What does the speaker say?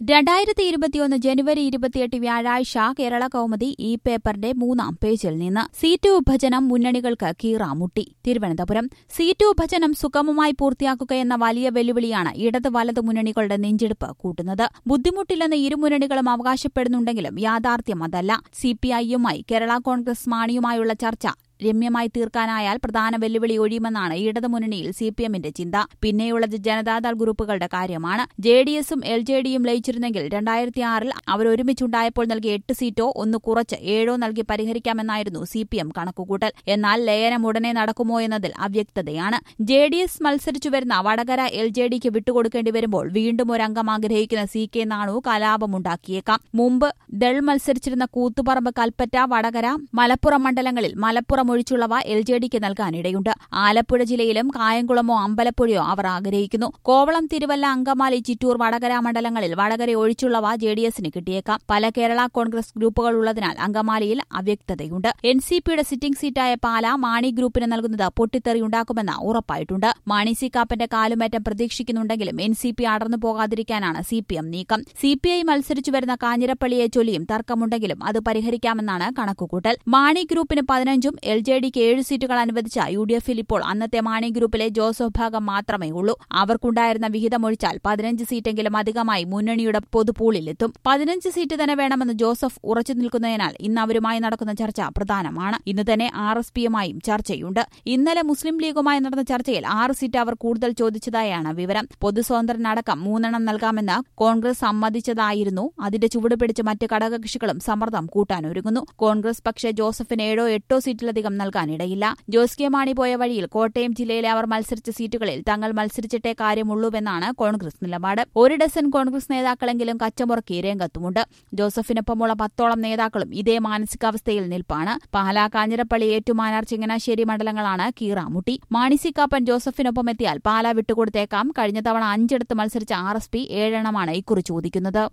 രണ്ടായിരത്തി ഇരുപത്തിയൊന്ന് ജനുവരി ഇരുപത്തിയെട്ട് വ്യാഴാഴ്ച കേരള കൗമുദി ഈ പേപ്പറിന്റെ മൂന്നാം പേജിൽ നിന്ന് സീറ്റ് വിഭജനം മുന്നണികൾക്ക് കീറാമുട്ടി തിരുവനന്തപുരം സീറ്റ് വിഭജനം സുഗമമായി പൂർത്തിയാക്കുകയെന്ന വലിയ വെല്ലുവിളിയാണ് ഇടത് വലത് മുന്നണികളുടെ നെഞ്ചെടുപ്പ് കൂട്ടുന്നത് ബുദ്ധിമുട്ടില്ലെന്ന് ഇരു മുന്നണികളും അവകാശപ്പെടുന്നുണ്ടെങ്കിലും യാഥാർത്ഥ്യം അതല്ല സിപിഐയുമായി കേരള കോൺഗ്രസ് മാണിയുമായുള്ള ചർച്ച രമ്യമായി തീർക്കാനായാൽ പ്രധാന വെല്ലുവിളി ഒഴിയുമെന്നാണ് ഇടതുമുന്നണിയിൽ സി പി എമ്മിന്റെ ചിന്ത പിന്നെയുള്ളത് ജനതാദൾ ഗ്രൂപ്പുകളുടെ കാര്യമാണ് ജെ ഡി എസും എൽ ജെ ഡിയും ലയിച്ചിരുന്നെങ്കിൽ രണ്ടായിരത്തി ആറിൽ അവർ ഒരുമിച്ചുണ്ടായപ്പോൾ നൽകിയ എട്ട് സീറ്റോ ഒന്ന് കുറച്ച് ഏഴോ നൽകി പരിഹരിക്കാമെന്നായിരുന്നു സി പി എം കണക്കുകൂട്ടൽ എന്നാൽ ലയനം ഉടനെ നടക്കുമോ എന്നതിൽ അവ്യക്തതയാണ് ജെ ഡി എസ് മത്സരിച്ചു വരുന്ന വടകര എൽ ജെ ഡിക്ക് വിട്ടുകൊടുക്കേണ്ടി വരുമ്പോൾ വീണ്ടും ഒരു അംഗം ആഗ്രഹിക്കുന്ന സി കെ നാണു കലാപമുണ്ടാക്കിയേക്കാം മുമ്പ് ദൾ മത്സരിച്ചിരുന്ന കൂത്തുപറമ്പ് കൽപ്പറ്റ വടകര മലപ്പുറം മണ്ഡലങ്ങളിൽ മലപ്പുറം ഒഴിച്ചുള്ളവ എൽ ജെ ഡിക്ക് നൽകാനിടയുണ്ട് ആലപ്പുഴ ജില്ലയിലും കായംകുളമോ അമ്പലപ്പുഴയോ അവർ ആഗ്രഹിക്കുന്നു കോവളം തിരുവല്ല അങ്കമാലി ചിറ്റൂർ വടകര മണ്ഡലങ്ങളിൽ വടകര ഒഴിച്ചുള്ളവ ജെ ഡി എസിന് കിട്ടിയേക്കാം പല കേരള കോൺഗ്രസ് ഗ്രൂപ്പുകൾ ഉള്ളതിനാൽ അങ്കമാലിയിൽ അവ്യക്തതയുണ്ട് എൻ സി പിയുടെ സിറ്റിംഗ് സീറ്റായ പാല മാണി ഗ്രൂപ്പിന് നൽകുന്നത് പൊട്ടിത്തെറിയുണ്ടാക്കുമെന്ന് ഉറപ്പായിട്ടുണ്ട് മാണി സി കാപ്പന്റെ കാലുമേറ്റം പ്രതീക്ഷിക്കുന്നുണ്ടെങ്കിലും എൻ സി പി അടർന്നു പോകാതിരിക്കാനാണ് സി പി എം നീക്കം സി പി ഐ മത്സരിച്ചു വരുന്ന കാഞ്ഞിരപ്പള്ളിയെ ചൊല്ലിയും തർക്കമുണ്ടെങ്കിലും അത് പരിഹരിക്കാമെന്നാണ് കണക്കുകൂട്ടൽ മാണി ഗ്രൂപ്പിന് പതിനഞ്ചും എൽ ജെ ഡിക്ക് ഏഴ് സീറ്റുകൾ അനുവദിച്ച യു ഡി എഫിൽ ഇപ്പോൾ അന്നത്തെ മാണി ഗ്രൂപ്പിലെ ജോസഫ് ഭാഗം മാത്രമേ ഉള്ളൂ അവർക്കുണ്ടായിരുന്ന വിഹിതമൊഴിച്ചാൽ പതിനഞ്ച് സീറ്റെങ്കിലും അധികമായി മുന്നണിയുടെ പൊതുപൂളിലെത്തും പതിനഞ്ച് സീറ്റ് തന്നെ വേണമെന്ന് ജോസഫ് ഉറച്ചു നിൽക്കുന്നതിനാൽ ഇന്ന് അവരുമായി നടക്കുന്ന ചർച്ച പ്രധാനമാണ് ഇന്ന് തന്നെ ആർ എസ് പിയുമായും ചർച്ചയുണ്ട് ഇന്നലെ മുസ്ലിം ലീഗുമായി നടന്ന ചർച്ചയിൽ ആറ് സീറ്റ് അവർ കൂടുതൽ ചോദിച്ചതായാണ് വിവരം പൊതുസ്വതന്ത്രനടക്കം മൂന്നെണ്ണം നൽകാമെന്ന് കോൺഗ്രസ് സമ്മതിച്ചതായിരുന്നു അതിന്റെ ചുവട് പിടിച്ച് മറ്റ് ഘടകകക്ഷികളും സമ്മർദ്ദം കൂട്ടാനൊരുങ്ങുന്നു കോൺഗ്രസ് പക്ഷേ ജോസഫിന് ഏഴോ എട്ടോ സീറ്റിലധികം നൽകാനിടയില്ല ജോസ് കെ മാണി പോയ വഴിയിൽ കോട്ടയം ജില്ലയിലെ അവർ മത്സരിച്ച സീറ്റുകളിൽ തങ്ങൾ മത്സരിച്ചിട്ടേ കാര്യമുള്ളൂവെന്നാണ് കോൺഗ്രസ് നിലപാട് ഒരു ഡസൻ കോൺഗ്രസ് നേതാക്കളെങ്കിലും കച്ചമുറക്കി രംഗത്തുമുണ്ട് ജോസഫിനൊപ്പമുള്ള പത്തോളം നേതാക്കളും ഇതേ മാനസികാവസ്ഥയിൽ നിൽപ്പാണ് പാലാ കാഞ്ഞിരപ്പള്ളി ഏറ്റുമാനാർ ചിങ്ങനാശ്ശേരി മണ്ഡലങ്ങളാണ് കീറാമുട്ടി മാണി കാപ്പൻ ജോസഫിനൊപ്പം എത്തിയാൽ പാലാ വിട്ടുകൊടുത്തേക്കാം കഴിഞ്ഞ തവണ അഞ്ചിടത്ത് മത്സരിച്ച ആർ എസ് പി ഏഴെണ്ണമാണ് ഇക്കുറി ചോദിക്കുന്നത്